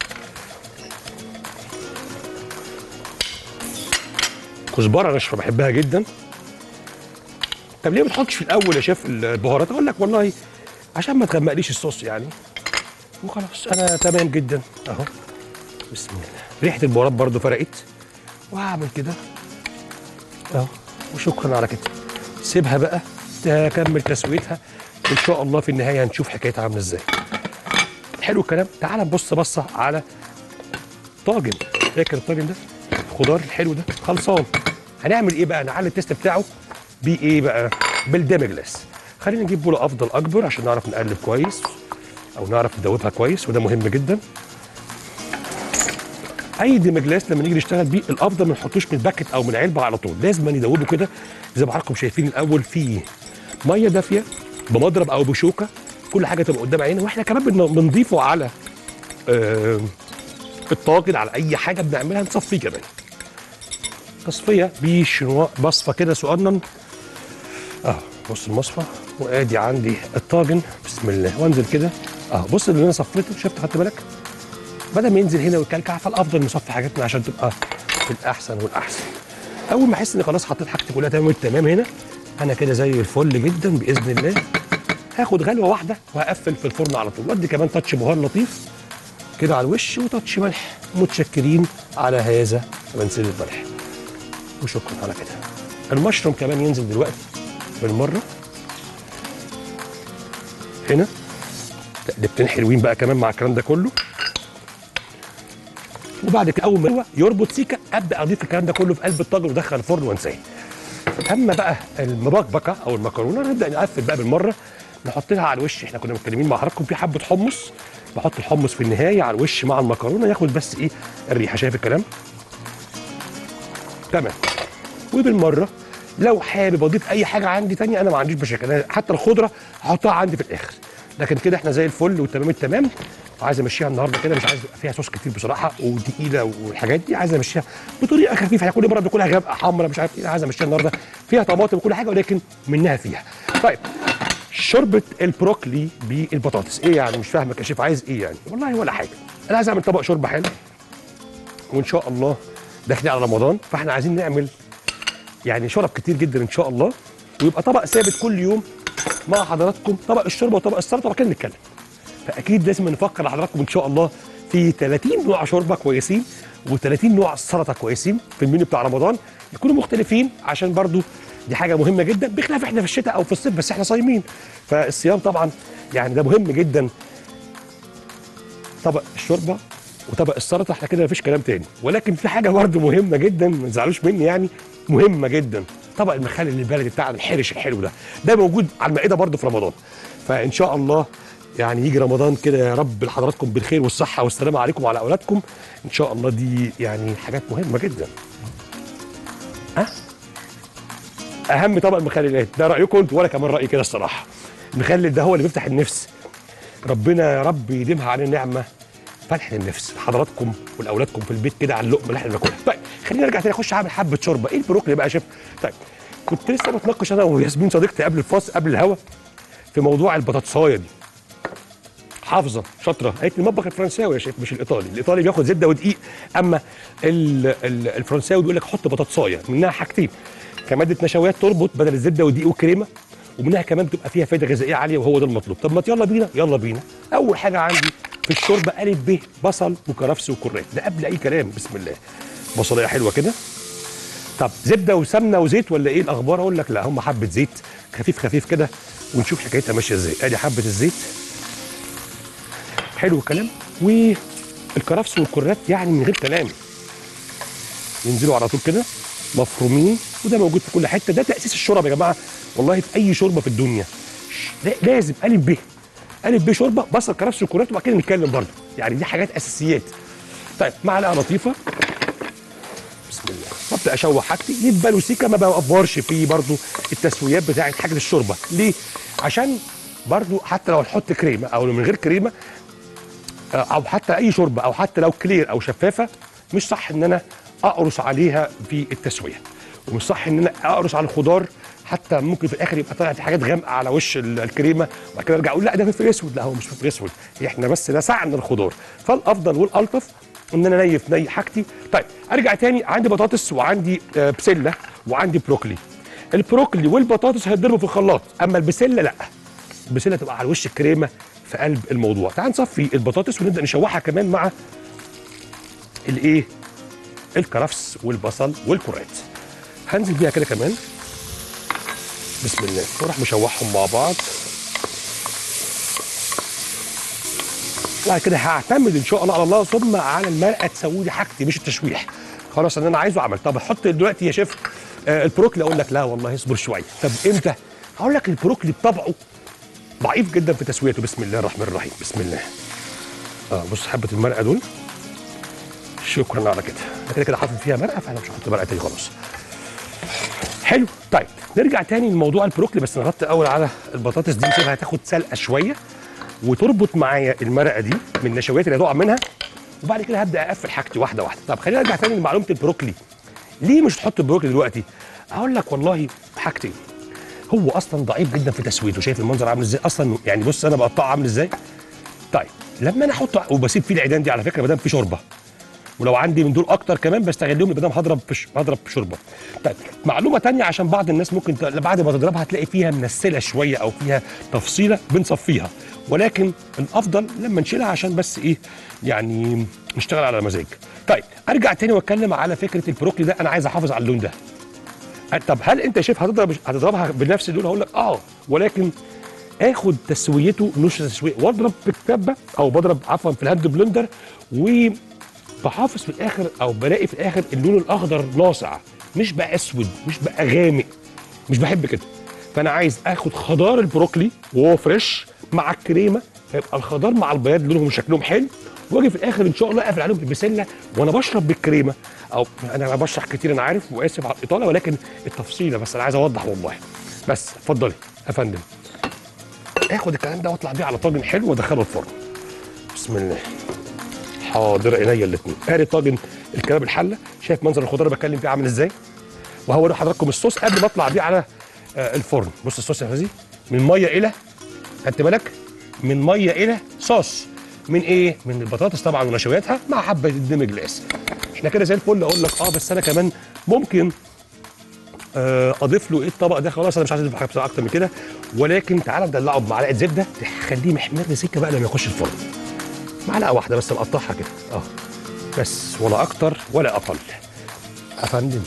كزبره ناشفه بحبها جدا طب ليه ما تحطش في الاول يا شيف البهارات اقول لك والله عشان ما تغمقليش الصوص يعني وخلاص انا تمام جدا اهو بسم الله ريحه البهارات برضو فرقت وهعمل كده اهو وشكرا على كده سيبها بقى تكمل تسويتها ان شاء الله في النهايه هنشوف حكايتها عامله ازاي حلو الكلام تعال نبص بصه على طاجن فاكر الطاجن ده الخضار الحلو ده خلصان هنعمل ايه بقى نعلي التيست بتاعه بايه بقى بالديمي جلاس خلينا نجيب بوله افضل اكبر عشان نعرف نقلب كويس او نعرف ندوبها كويس وده مهم جدا اي ديمي جلاس لما نيجي نشتغل بيه الافضل ما نحطوش من باكت او من علبه على طول لازم ندوبه كده زي ما حضراتكم شايفين الاول فيه ميه دافيه بمضرب او بشوكه كل حاجه تبقى قدام عيننا واحنا كمان بن- بنضيفه على آه الطاجن على اي حاجه بنعملها نصفيه كمان تصفيه بشنوا مصفى كده صغنن اه بص المصفى وادي عندي الطاجن بسم الله وانزل كده اه بص اللي انا صفيته شفت خدت بالك بدل ما ينزل هنا ويكلكع فالافضل نصفي حاجاتنا عشان تبقى في الاحسن والاحسن اول ما احس ان خلاص حطيت حاجتي كلها تمام التمام هنا انا كده زي الفل جدا باذن الله هاخد غلوه واحده وهقفل في الفرن على طول وادي كمان تاتش بهار لطيف كده على الوش وتاتش ملح متشكرين على هذا منسل الملح وشكرا على كده المشروم كمان ينزل دلوقتي بالمره هنا تقلبتين حلوين بقى كمان مع الكلام ده كله وبعد كده اول ما هو يربط سيكه ابدا اضيف الكلام ده كله في قلب الطاجن وادخل الفرن وانساه اما بقى المبكبكه او المكرونه نبدا نقفل بقى بالمره نحط لها على الوش احنا كنا متكلمين مع حضراتكم في حبه حمص بحط الحمص في النهايه على الوش مع المكرونه ياخد بس ايه الريحه شايف الكلام تمام وبالمره لو حابب اضيف اي حاجه عندي تانية انا ما عنديش مشاكل أنا حتى الخضره هحطها عندي في الاخر لكن كده احنا زي الفل والتمام التمام وعايز امشيها النهارده كده مش عايز يبقى فيها صوص كتير بصراحه وتقيله والحاجات دي عايز امشيها بطريقه خفيفه يعني كل مره بناكلها غامقه حمراء مش عارف ايه عايز امشيها النهارده فيها طماطم وكل حاجه ولكن منها فيها طيب شوربه البروكلي بالبطاطس ايه يعني مش فاهمك يا شيف عايز ايه يعني والله ولا حاجه انا عايز اعمل طبق شوربه حلو وان شاء الله داخلين على رمضان فاحنا عايزين نعمل يعني شرب كتير جدا ان شاء الله ويبقى طبق ثابت كل يوم مع حضراتكم طبق الشوربه وطبق السلطه وبعد كده نتكلم فاكيد لازم نفكر لحضراتكم ان شاء الله في 30 نوع شوربه كويسين و30 نوع سلطه كويسين في المنيو بتاع رمضان يكونوا مختلفين عشان برضو دي حاجه مهمه جدا بخلاف احنا في الشتاء او في الصيف بس احنا صايمين فالصيام طبعا يعني ده مهم جدا طبق الشوربه وطبق السلطه احنا كده مفيش كلام تاني ولكن في حاجه برضه مهمه جدا ما تزعلوش مني يعني مهمه جدا طبق المخلل البلدي بتاعنا الحرش الحلو ده ده موجود على المائده برضه في رمضان فان شاء الله يعني يجي رمضان كده يا رب لحضراتكم بالخير والصحه والسلامه عليكم وعلى اولادكم ان شاء الله دي يعني حاجات مهمه جدا ها اهم طبق المخللات ده رايكم انتوا ولا كمان رايي كده الصراحه المخلل ده هو اللي بيفتح النفس ربنا يا رب يديمها علينا نعمه فتح النفس لحضراتكم ولاولادكم في البيت كده على اللقمه اللي احنا بناكلها طيب خلينا نرجع تاني اخش اعمل حبه شوربه ايه البروكلي بقى يا شيف طيب كنت لسه بتناقش انا وياسمين صديقتي قبل الفاصل قبل الهوا في موضوع البطاطسايه دي حافظه شاطره قالت لي المطبخ الفرنساوي يا شيخ مش الايطالي الايطالي بياخد زبده ودقيق اما ال ال الفرنساوي بيقول لك حط بطاطسايه منها حاجتين كماده نشويات تربط بدل الزبده والدقيق والكريمه ومنها كمان بتبقى فيها فايده غذائيه عاليه وهو ده المطلوب طب ما يلا بينا يلا بينا اول حاجه عندي في الشوربه الف ب بصل وكرفس وكرات ده قبل اي كلام بسم الله بصلايه حلوه كده طب زبده وسمنه وزيت ولا ايه الاخبار اقول لك لا هم حبه زيت خفيف خفيف كده ونشوف حكايتها ماشيه ازاي ادي حبه الزيت حلو الكلام والكرفس والكرات يعني من غير كلام ينزلوا على طول كده مفرومين وده موجود في كل حته ده تاسيس الشرب يا جماعه والله في اي شوربه في الدنيا لا- لازم الف ب الف ب شوربه بصل كرفس وكرات وبعد كده نتكلم برضه يعني دي حاجات اساسيات طيب معلقه لطيفه بسم الله ببدا اشوح حاجتي يبقى له سيكه ما بافورش فيه برضو التسويات بتاعت حاجه الشوربه ليه عشان برضو حتى لو هنحط كريمه او من غير كريمه آه، او حتى اي شوربه او حتى لو كلير او شفافه مش صح ان انا اقرص عليها في التسويه ومش صح ان انا اقرص على الخضار حتى ممكن في الاخر يبقى طلعت حاجات غامقه على وش ال- الكريمه وبعد كده ارجع اقول لا ده فلفل اسود لا هو مش فلفل اسود احنا بس لسعنا الخضار فالافضل والالطف ان انا نيف ني حاجتي طيب ارجع تاني عندي بطاطس وعندي آه، بسله وعندي بروكلي البروكلي والبطاطس هيتضربوا في الخلاط اما البسله لا البسله تبقى على وش الكريمه في قلب الموضوع تعال نصفي البطاطس ونبدا نشوحها كمان مع الايه الكرفس والبصل والكرات هنزل بيها كده كمان بسم الله وراح مشوحهم مع بعض وبعد كده هعتمد ان شاء الله على الله ثم على المرقه تسوي لي حاجتي مش التشويح خلاص اللي انا عايزه عمل طب احط دلوقتي يا شيف آه البروكلي اقول لك لا والله اصبر شويه طب امتى هقول لك البروكلي بطبعه ضعيف جدا في تسويته بسم الله الرحمن الرحيم بسم الله اه بص حبه المرقه دول شكرا على كده أنا كده كده حاطط فيها مرقه فانا مش هحط مرقه تاني خلاص حلو طيب نرجع تاني لموضوع البروكلي بس نغطي اول على البطاطس دي نسيبها تاخد سلقه شويه وتربط معايا المرقه دي من النشويات اللي هتقع منها وبعد كده هبدا اقفل حاجتي واحده واحده طب خلينا نرجع تاني لمعلومه البروكلي ليه مش تحط البروكلي دلوقتي اقول لك والله حاجتين هو اصلا ضعيف جدا في تسويته شايف المنظر عامل ازاي اصلا يعني بص انا بقطعه عامل ازاي طيب لما انا احطه وبسيب فيه العيدان دي على فكره ما دام في شوربه ولو عندي من دول اكتر كمان بستغلهم يبقى دام هضرب في ش- هضرب في شوربه طيب معلومه تانية عشان بعض الناس ممكن ت... بعد ما تضربها هتلاقي فيها منسله شويه او فيها تفصيله بنصفيها ولكن الافضل لما نشيلها عشان بس ايه يعني نشتغل على مزاج طيب ارجع تاني واتكلم على فكره البروكلي ده انا عايز احافظ على اللون ده طب هل انت شايف هتضرب هتضربها بنفس اللون هقول لك اه ولكن اخد تسويته نص تسويه واضرب بكتابه او بضرب عفوا في الهاند بلندر وبحافظ في الاخر او بلاقي في الاخر اللون الاخضر لاصع مش بقى اسود مش بقى غامق مش بحب كده فانا عايز اخد خضار البروكلي وهو فريش مع الكريمه فيبقى الخضار مع البياض لونهم وشكلهم حلو واجي في الاخر ان شاء الله اقفل عليهم بالبسله وانا بشرب بالكريمه او انا بشرح كتير انا عارف واسف على الاطاله ولكن التفصيله بس انا عايز اوضح والله بس اتفضلي يا فندم اخد الكلام ده واطلع بيه على طاجن حلو وادخله الفرن بسم الله حاضر عينيا الاثنين ادي طاجن الكباب الحله شايف منظر الخضار اللي بتكلم فيه عامل ازاي وهوري حضراتكم الصوص قبل ما اطلع بيه على آه، الفرن بص الصوص يا فوزي من ميه الى خدت بالك من ميه الى صوص من ايه من البطاطس طبعا ونشوياتها مع حبه الدم جلاس احنا كده زي الفل اقول لك اه بس انا كمان ممكن آه، اضيف له ايه الطبق ده خلاص انا مش عايز اضيف حاجه بصراحه اكتر من كده ولكن تعالى ندلعه بمعلقه زبده تخليه محمر سكه بقى لما يخش الفرن معلقه واحده بس مقطعها كده اه بس ولا اكتر ولا اقل يا فندم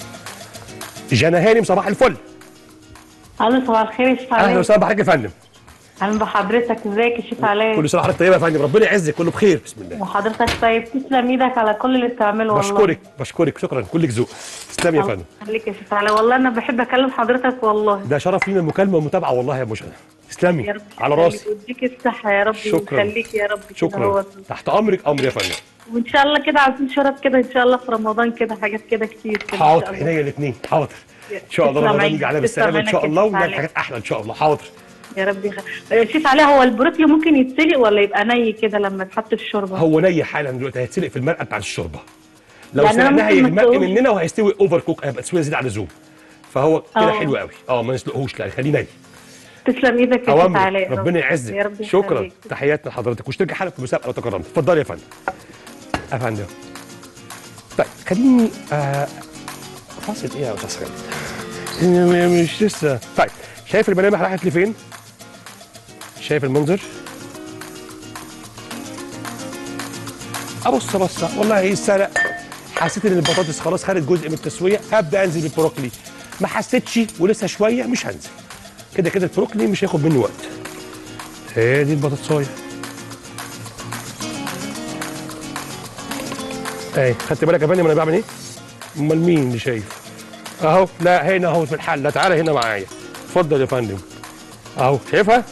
جانا هانم صباح الفل الو صباح الخير يا شيف اهلا علاء وسهلا بحضرتك يا فندم اهلا بحضرتك ازيك يا شيف علاء كل سنه وحضرتك طيبه يا فندم ربنا يعزك كله بخير بسم الله وحضرتك طيب تسلم ايدك على كل اللي بتعمله والله بشكرك بشكرك شكرا كلك ذوق تسلمي يا الله فندم يخليك يا شيف علاء والله انا بحب اكلم حضرتك والله ده شرف لينا المكالمه والمتابعه والله يا مشاهد تسلمي يا رب على يخليك راسي ويديك الصحه يا رب شكراً. ويخليك يا رب كده شكرا هو. تحت امرك امر يا فندم وان شاء الله كده عايزين شرب كده ان شاء الله في رمضان كده حاجات كده كتير كده ان حاضر شاء الله عينيا الاثنين حاضر ان شاء الله تسلم رمضان عينك، يجي علينا تسلم بالسلامه ان شاء عينك يا الله شيخ ونعمل علاء. حاجات احلى ان شاء الله حاضر يا رب يخليك شيف علاء هو البروتيو ممكن يتسلق ولا يبقى ني كده لما يتحط في الشوربه هو ني حالا دلوقتي هيتسلق في المرقه بتاعت الشوربه لو يعني أنا سلقناها ممكن ما هيغمق أسلقوش؟ مننا وهيستوي اوفر كوك هيبقى تسويه زياده عن اللزوم فهو كده آه. حلو قوي اه ما نسلقهوش لا خليه ني تسلم ايدك يا شيف اوامر علاء يا رب. ربنا يا يعزك رب شكرا يخليك. تحياتنا لحضرتك واشتركي حالا في المسابقه لو تكرمت اتفضلي يا فندم يا فندم طيب خليني آه فاصل ايه يا استاذ خالد مش لسه طيب شايف الملامح راحت لفين شايف المنظر ابص بصه والله ايه السلق حسيت ان البطاطس خلاص خدت جزء من التسويه هبدا انزل بالبروكلي ما حسيتش ولسه شويه مش هنزل كده كده البروكلي مش هياخد مني وقت هي دي البطاطسايه اهي خدت بالك يا فندم انا بعمل ايه امال مين اللي شايف اهو لا هنا اهو في الحله تعالى هنا معايا اتفضل يا فندم اهو شايفها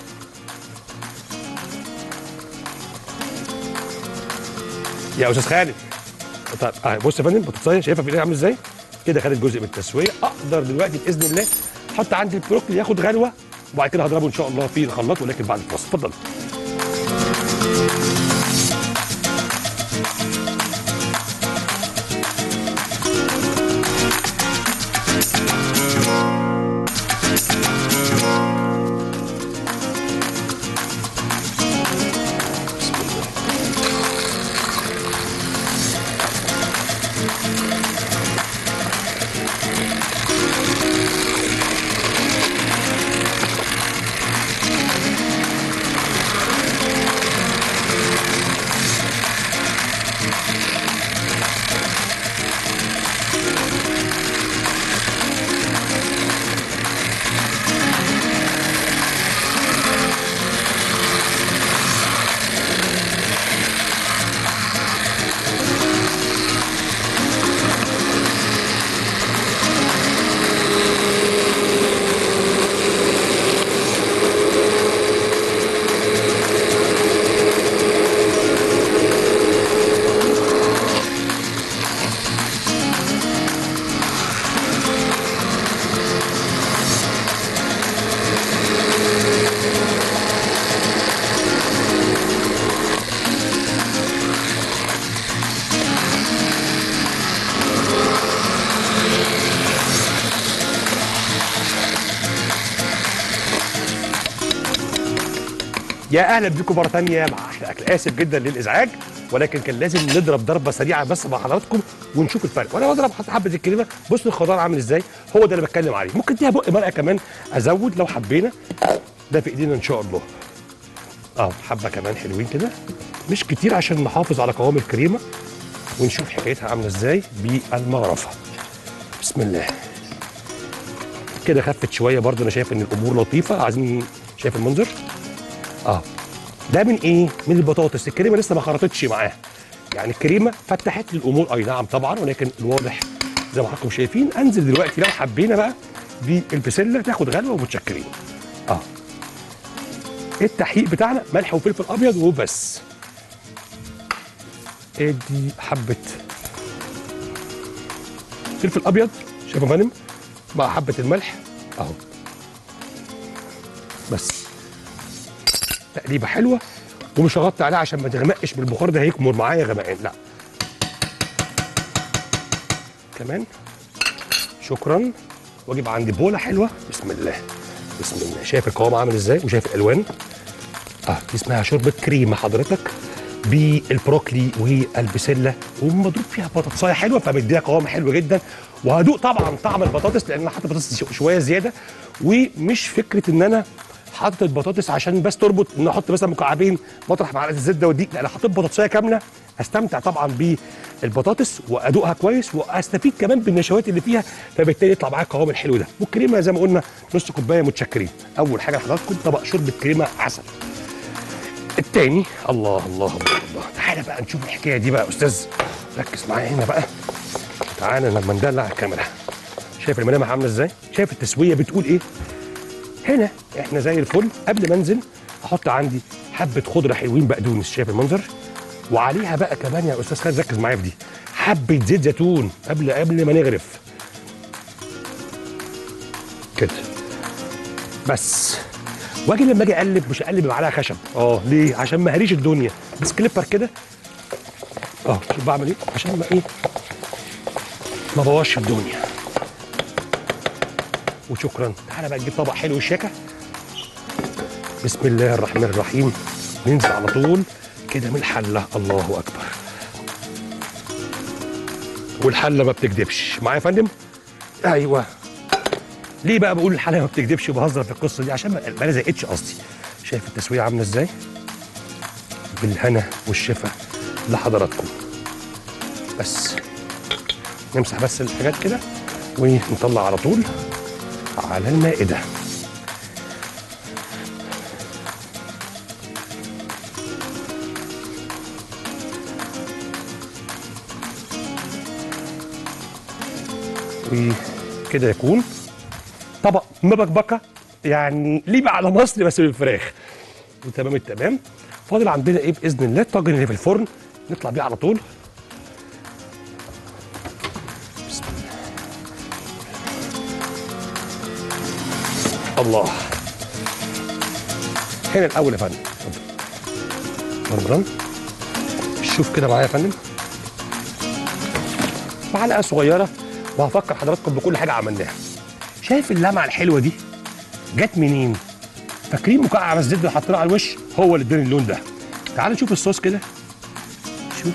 يا استاذ خالد طيب اهي بص يا فندم بتتصير شايفها في ايدي عامل ازاي كده خدت جزء من التسويه اقدر دلوقتي باذن الله احط عندي البروكلي ياخد غلوه وبعد كده هضربه ان شاء الله في الخلاط ولكن بعد الفاصل اتفضل يا اهلا بيكم مره ثانيه مع احلى اكل اسف جدا للازعاج ولكن كان لازم نضرب ضربه سريعه بس مع حضراتكم ونشوف الفرق وانا بضرب حبه الكريمه بص الخضار عامل ازاي هو ده اللي بتكلم عليه ممكن اديها بق مرقه كمان ازود لو حبينا ده في ايدينا ان شاء الله اه حبه كمان حلوين كده مش كتير عشان نحافظ على قوام الكريمه ونشوف حكايتها عامله ازاي بالمغرفه بسم الله كده خفت شويه برضه انا شايف ان الامور لطيفه عايزين شايف المنظر اه ده من ايه؟ من البطاطس الكريمه لسه ما خرطتش معاها يعني الكريمه فتحت لي الامور اي نعم طبعا ولكن الواضح زي ما حضراتكم شايفين انزل دلوقتي لو حبينا بقى بالبسله تاخد غلوه ومتشكرين اه التحقيق بتاعنا ملح وفلفل ابيض وبس ادي حبه فلفل ابيض شايف يا فندم مع حبه الملح اهو بس تقليبه حلوه ومش هغطي عليها عشان ما تغمقش بالبخار ده هيكمر معايا غمقان لا كمان شكرا واجيب عندي بوله حلوه بسم الله بسم الله شايف القوام عامل ازاي وشايف الالوان اه دي اسمها شوربه كريمه حضرتك بالبروكلي والبسله ومضروب فيها بطاطسايه حلوه فمديها قوام حلو جدا وهدوق طبعا طعم البطاطس لان انا حاطط بطاطس شويه زياده ومش فكره ان انا حاطط البطاطس عشان بس تربط ان احط مثلا مكعبين مطرح معلقه الزبده والدقيق لا انا حاطط بطاطسايه كامله استمتع طبعا بالبطاطس وادوقها كويس واستفيد كمان بالنشويات اللي فيها فبالتالي يطلع معايا القوام الحلو ده والكريمه زي ما قلنا نص كوبايه متشكرين اول حاجه لحضراتكم طبق شوربه كريمه عسل التاني الله الله الله الله تعالى بقى نشوف الحكايه دي بقى يا استاذ ركز معايا هنا بقى تعالى لما ندلع الكاميرا شايف الملامح عامله ازاي شايف التسويه بتقول ايه هنا احنا زي الفل قبل ما انزل احط عندي حبه خضره حلوين بقدونس شايف المنظر وعليها بقى كمان يا استاذ خالد ركز معايا في دي حبه زيت زيتون قبل قبل ما نغرف كده بس واجي لما اجي اقلب مش اقلب معلقه خشب اه ليه عشان ما هريش الدنيا بس كليبر كده اه شوف بعمل ايه عشان ما ايه ما بوظش الدنيا وشكرا تعالى بقى نجيب طبق حلو الشيكه بسم الله الرحمن الرحيم ننزل على طول كده من الحله الله اكبر والحله ما بتكدبش معايا يا فندم ايوه ليه بقى بقول الحله ما بتكدبش وبهزر في القصه دي عشان ما ما انا زقتش قصدي شايف التسويه عامله ازاي بالهنا والشفا لحضراتكم بس نمسح بس الحاجات كده ونطلع على طول على المائده وكده يكون طبق مبكبكه يعني ليه على مصر بس بالفراخ وتمام التمام فاضل عندنا ايه باذن الله الطاجن اللي في الفرن نطلع بيه على طول بسم الله الله هنا الاول يا فندم اتفضل مرمران شوف كده معايا يا فندم معلقه صغيره وهفكر حضراتكم بكل حاجه عملناها شايف اللمعه الحلوه دي جت منين فاكرين مكعب الزيت اللي حطيناه على الوش هو اللي اداني اللون ده تعالوا نشوف الصوص كده شوف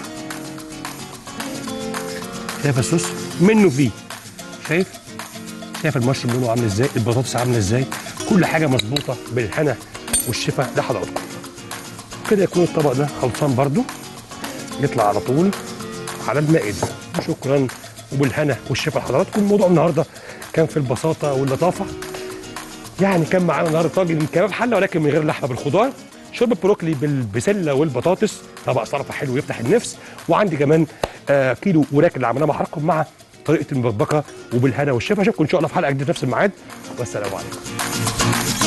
شايف الصوص منه فيه شايف شايف المشروم لونه عامل ازاي البطاطس عامله ازاي كل حاجه مظبوطه بالهنا والشفا لحضراتكم كده يكون الطبق ده خلصان برده يطلع على طول على المائده شكرا وبالهنا والشفا لحضراتكم الموضوع النهارده كان في البساطه واللطافه يعني كان معانا النهارده طاجن كباب حله ولكن من غير لحمه بالخضار شوربه بروكلي بالبسله والبطاطس طبق سلطه حلو يفتح النفس وعندي كمان آه كيلو وراك اللي عملناه مع حضراتكم مع طريقه المبكبكه وبالهنا والشفا اشوفكم ان شاء الله في حلقه جديده في نفس الميعاد والسلام عليكم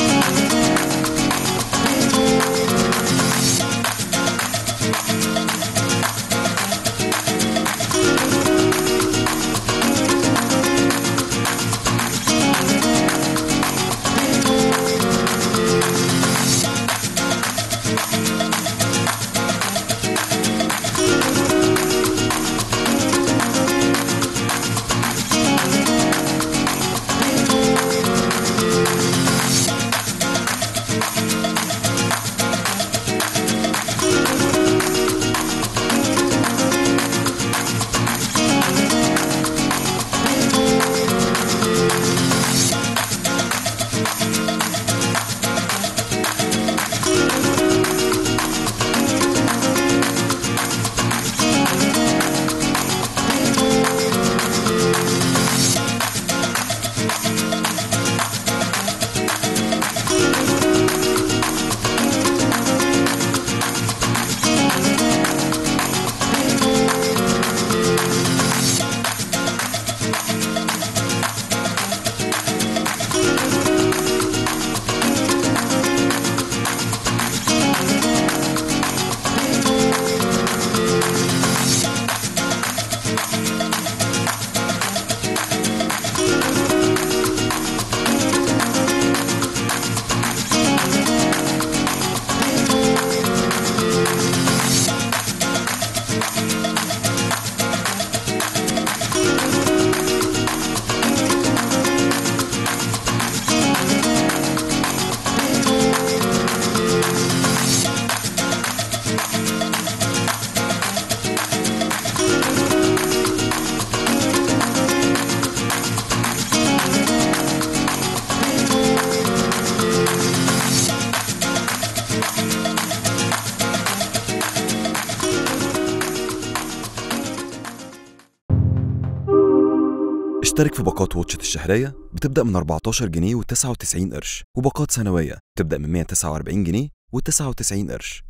اشترك في باقات واتشت الشهرية بتبدأ من 14 جنيه و99 قرش وباقات سنوية بتبدأ من 149 جنيه و99 قرش